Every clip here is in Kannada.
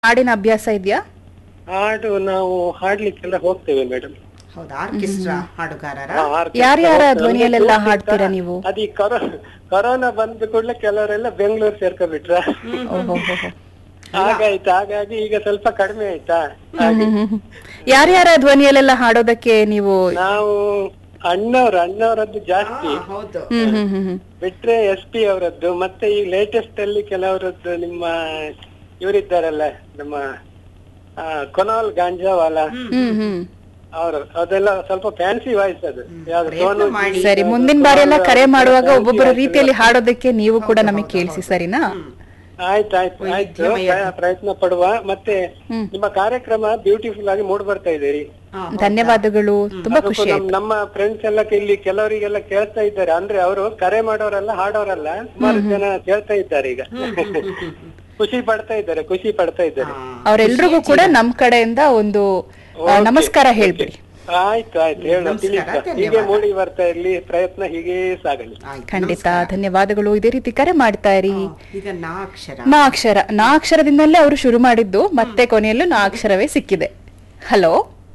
ಹಾಡಿನ ಅಭ್ಯಾಸ ಇದೆಯಾ ಹಾಡು ನಾವು ಹಾಡ್ಲಿಕ್ಕೆಲ್ಲ ಹೋಗ್ತೇವೆ ಮೇಡಮ್ ಹೌದಾ ಆರ್ಕೆಸ್ಟ್ರಾ ಹಾಡುಗಾರರ ಯಾರ್ಯಾರ ಧ್ವನಿಯಲ್ಲೆಲ್ಲ ಹಾಡ್ತೀರಾ ನೀವು ಅದಿ ಕೊರೋನಾ ಬಂದ ಕೂಡಲೇ ಕೆಲವರೆಲ್ಲ ಬೆಂಗಳೂರು ಸೇರ್ಕೊಂಡ್ಬಿಟ್ರ ಓಹೋ ಹಾಗಾಯ್ತು ಹಾಗಾಗಿ ಈಗ ಸ್ವಲ್ಪ ಕಡಿಮೆ ಆಯ್ತಾ ಹಾಗೆ ಯಾರ್ಯಾರ ಧ್ವನಿಯಲ್ಲೆಲ್ಲ ಹಾಡೋದಕ್ಕೆ ನೀವು ನಾವು ಅಣ್ಣವ್ರು ಅಣ್ಣವರದ್ದು ಜಾಸ್ತಿ ಹೌದು ಹ್ಮ್ ಹ್ಮ್ ಹ್ಮ್ ಹ್ಮ್ ಬಿಟ್ರೆ ಎಸ್ ಪಿ ಅವರದ್ದು ಮತ್ತೆ ಈ ಲೇಟೆಸ್ಟ್ ಅಲ್ಲಿ ಕೆಲವರದ್ದು ನಿಮ್ಮ ಇವರಿದ್ದಾರಲ್ಲ ನಮ್ಮ ಆ, ಕೊನಾಲ್ ಗಾಂಜಾವಾಲ ಹ್ಮ್ ಹ್ಮ್ ಅವರು ಅದೆಲ್ಲ ಸ್ವಲ್ಪ ಫ್ಯಾನ್ಸಿ ವಾಯ್ಸ್ ಅದು ಯಾವ್ದು ಸೋನು ಮಾಡಿ. ಸರಿ ಮುಂದಿನ ಬಾರಿ ಎಲ್ಲ ಕರೆ ಮಾಡುವಾಗ ಒಬ್ಬೊಬ್ಬರ ರೀತಿಯಲ್ಲಿ ಹಾಡೋದಕ್ಕೆ ನೀವು ಕೂಡ ನಮಗೆ ಕೇಳಿಸಿ ಸರಿನಾ ಆಯ್ತು ಆಯ್ತು ಆಯ್ತು ಪ್ರ- ಪ್ರಯತ್ನ ಪಡುವ ಮತ್ತೆ ನಿಮ್ಮ ಕಾರ್ಯಕ್ರಮ ಬ್ಯೂಟಿಫುಲ್ ಆಗಿ ಮೂಡ್ ಬರ್ತಾ ಇದೀರಿ ಧನ್ಯವಾದಗಳು ತುಂಬಾ ಅದಕ್ಕೂ ಖುಷಿ ನಮ್- ನಮ್ಮ ಫ್ರೆಂಡ್ಸ್ ಎಲ್ಲ ಇಲ್ಲಿ ಕೆಲವರಿಗೆಲ್ಲ ಕೇಳ್ತಾ ಇದ್ದಾರೆ ಅಂದ್ರೆ ಅವರು ಕರೆ ಮಾಡೋರೆಲ್ಲ ಹಾಡೋರಲ್ಲ ಸುಮಾರು ಜನ ಕೇಳ್ತಾ ಇದ್ದಾರೆ ಈಗ ಖುಷಿ ಪಡ್ತಾ ಇದ್ದಾರೆ ಖುಷಿ ಪಡ್ತಾ ಇದ್ದಾರೆ ಅವರೆಲ್ರಿಗೂ ಕೂಡ ನಮ್ ಕಡೆಯಿಂದ ಒಂದು ಆ, ನಮಸ್ಕಾರ ಹೇಳ್ಬಿಡಿ ಆಯ್ತು ಆಯ್ತು ಹೇಳು ತಿಳಿಸ ಹೀಗೆ ಮೂಡಿ ಬರ್ತಾ ಇರ್ಲಿ ಪ್ರಯತ್ನ ಹೀಗೆ ಸಾಗಲಿ ಆಯ್ತು. ಖಂಡಿತ ಧನ್ಯವಾದಗಳು ಇದೇ ರೀತಿ ಕರೆ ಮಾಡ್ತಾ ಇರಿ ಈಗ ನಾ ಅಕ್ಷರ ನಾ ಅಕ್ಷರ ನಾ ಅಕ್ಷರದಿಂದಲೇ ಅವರು ಶುರು ಮಾಡಿದ್ದು ಮತ್ತೆ ಕೊನೆಯಲ್ಲೂ ನಾ ಅಕ್ಷರವೇ ಸಿಕ್ಕಿದೆ ಹಲೋ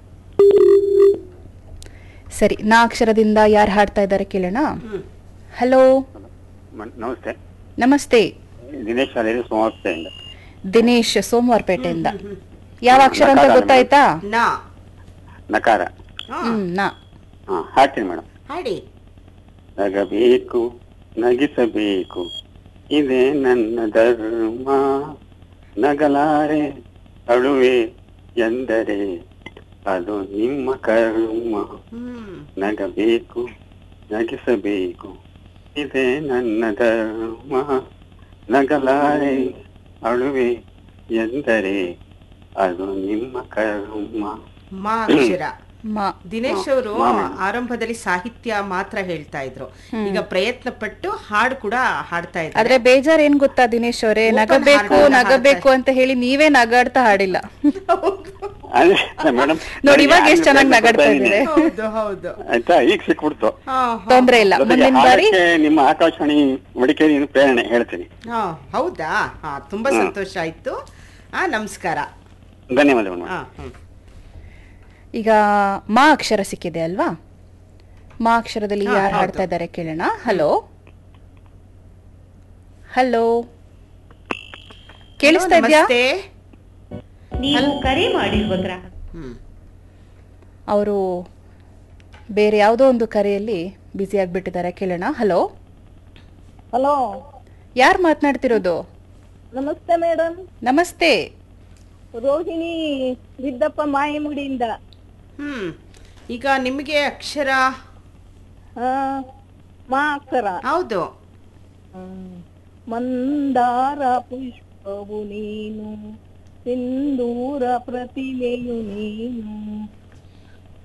ಸರಿ ನಾ ಅಕ್ಷರದಿಂದ ಯಾರು ಹಾಡ್ತಾ ಇದ್ದಾರೆ ಕೇಳೋಣ ಹಲೋ ನಮಸ್ತೆ ನಮಸ್ತೆ ದಿನೇಶ್ ಶಾಲೆಯಲ್ಲಿ ಸೋಮವಾರಪೇಟೆಯಿಂದ ದಿನೇಶ್ ಸೋಮವಾರಪೇಟೆಯಿಂದ ಯಾವ ಅಕ್ಷರ ಅಂತ ಗೊತ್ತಾಯ್ತಾ ನಾ ನಕಾರ ಹಾ, ಹ್ಮ್ ನಾ ಹಾ ಹಾಡ್ತೀನಿ ಮೇಡಮ್ ಹಾಡಿ ನಗಬೇಕು ನಗಿಸಬೇಕು ಇದೇ ನನ್ನ ಧರ್ಮ ನಗಲಾರೆ ಅಳುವೆ ಎಂದರೆ ಅದು ನಿಮ್ಮ ಕರ್ಮ ಹ್ಮ್ ನಗಬೇಕು ನಗಿಸಬೇಕು ಇದೇ ನನ್ನ ಧರ್ಮ ನಗಲಾರೆ ಅಳುವೆ ಎಂದರೆ ಅದು ನಿಮ್ಮ ಕರ್ಮ ಮಾ ಅಕ್ಷರ ಮಾ ದಿನೇಶ್ ಅವರು ಆರಂಭದಲ್ಲಿ ಸಾಹಿತ್ಯ ಮಾತ್ರ ಹೇಳ್ತಾ ಇದ್ರು ಈಗ ಪ್ರಯತ್ನ ಪಟ್ಟು ಹಾಡು ಕೂಡ ಹಾಡ್ತಾ ಇದ್ದಾರೆ ಆದ್ರೆ ಬೇಜಾರ್ ಏನ್ ಗೊತ್ತಾ ದಿನೇಶ್ ಅವರೇ ನಗಬೇಕು ನಗಬೇಕು ಅಂತ ಹೇಳಿ ನೀವೇ ನಗಾಡ್ತಾ ಹಾಡಿಲ್ಲ ಮೇಡಮ್ ನೋಡಿ ಇವಾಗ ಎಷ್ಟ್ ಚೆನ್ನಾಗಿ ನಗಾಡ್ತಾ ಇದ್ದೀರಿ ಹೌದು ಹೌದು ಆಯ್ತಾ ಈಗ ಸಿಕ್ಬಿಡ್ತು ಹಾ, ಹಾ. ತೊಂದ್ರೆ ಇಲ್ಲ ಜೊತೆಗೆ ಮುಂದಿನ ಬಾರಿ ಹಾಡಕ್ಕೆ ನಿಮ್ಮ ಆಕಾಶವಾಣಿ ಮಡಿಕೇರಿ ಪ್ರೇರಣೆ ಹೇಳ್ತೀನಿ ಹಾ, ಹೌದಾ ಹಾ ತುಂಬಾ ಸಂತೋಷ ಆಯ್ತು ಆ ನಮಸ್ಕಾರ ಧನ್ಯವಾದಗಳು ಮೇಡಮ್ ಹಾ ಹ್ಮ್ ಈಗ ಮಾ ಅಕ್ಷರ ಸಿಕ್ಕಿದೆ ಅಲ್ವಾ ಮಾ ಅಕ್ಷರದಲ್ಲಿ ಯಾರು ಹಾಡ್ತಾ ಇದ್ದಾರೆ ಕೇಳೋಣ ಹಲೋ ಹಲೋ ಕೇಳಿಸ್ತಾ ಇದ್ಯಾ ನಮಸ್ತೆ ನೀವು ಕರೆ ಮಾಡಿರುವ ಗ್ರಾಹಕ ಹ್ಮ್ ಅವರು ಬೇರೆ ಯಾವುದೋ ಒಂದು ಕರೆಯಲ್ಲಿ ಬ್ಯುಸಿ ಆಗ್ಬಿಟ್ಟಿದ್ದಾರೆ ಕೇಳೋಣ ಹಲೋ ಹಲೋ ಯಾರು ಮಾತನಾಡ್ತಿರೋದು ನಮಸ್ತೆ ಮೇಡಮ್ ನಮಸ್ತೆ ರೋಹಿಣಿ ವಿದ್ದಪ್ಪ ಮಾಯಮುಡಿಯಿಂದ ಹ್ಮ್ ಈಗ ನಿಮಗೆ ಅಕ್ಷರ ಆ, ಮಾ ಅಕ್ಷರ ಹೌದು ಹ್ಮ್. ಮಂದಾರ ಪುಷ್ಪವು ನೀನು ಸಿಂಧೂರ ಪ್ರತಿಮೆಯು ನೀನು